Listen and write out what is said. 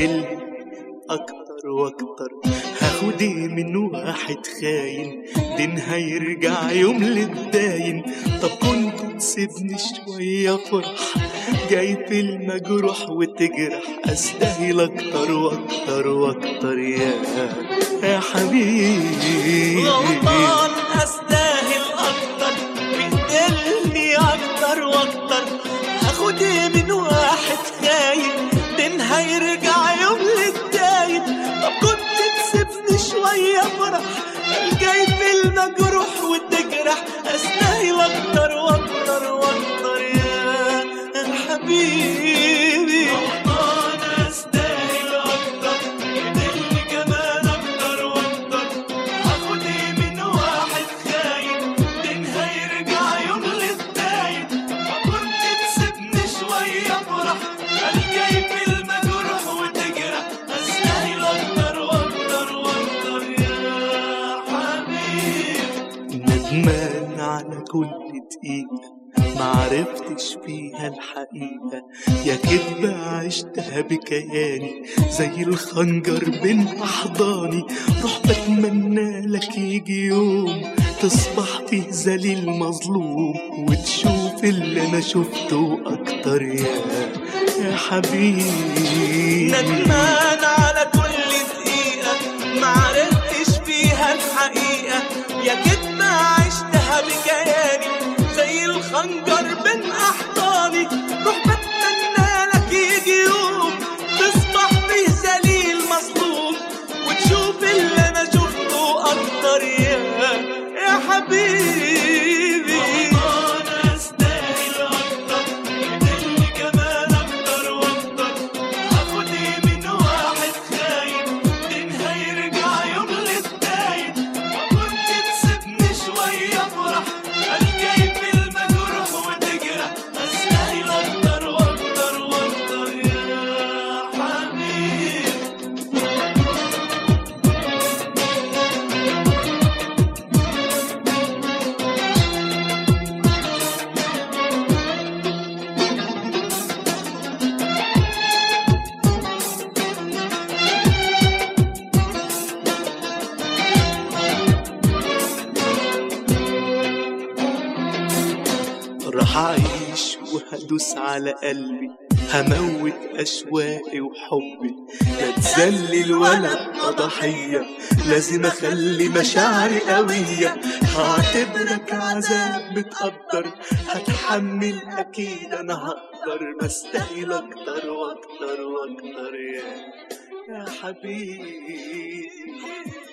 استاهل اكتر واكتر هاخد ايه من واحد خاين دين هيرجع يوم للداين طب كنت تسيبني شوية فرح جاي في المجروح وتجرح استاهل اكتر واكتر واكتر يا يا حبيبي غلطان استاهل اكتر بيقتلني اكتر واكتر هاخد ايه من واحد خاين دين هيرجع يوم للداين طب كنت تسيبني شوية فرح الجاي في المجروح وتجرح استاهل اكتر واكتر واكتر يا حبيبي غلطان استاهل اكتر يدلني كمان اكتر واكتر هاخد ايه من واحد خاين دين هيرجع يوم للداين فكنت تسيبني شوية فرح الجاي في المجروح وتجرح استاهل اكتر واكتر واكتر يا حبيبي ندمان على كل دقيقة معرفتش فيها الحقيقة يا كدبة عشتها بكياني زي الخنجر بين أحضاني روح بتمنى لك يجي يوم تصبح فيه ذليل مظلوم وتشوف اللي أنا شفته أكتر يا يا حبيبي ندمان على كل دقيقة معرفتش فيها الحقيقة يا كدبة عشتها بكياني زي الخنجر بين أحضاني روح بتمنى لك يجي يوم تصبح فيه ذليل مظلوم وتشوف اللي أنا شفته أكتر يا يا حبيبي أنا أستاهل أكتر يدلني كمان أكتر وأكتر هاخد ايه من واحد خاين دين هيرجع يوم للداين وكنت تسيبني شوية فرح الجاي في المجروح وتجرح استاهل اكتر واكتر واكتر يا حبيبي راح أعيش وهدوس على قلبي هموت أشواقي وحبي لا تذلل ولا أبقى ضحية لازم أخلي مشاعري قوية هعتبرك عذاب بتقدر هتحمل أكيد أنا هقدر بستاهل أكتر وأكتر وأكتر يا يا حبيبي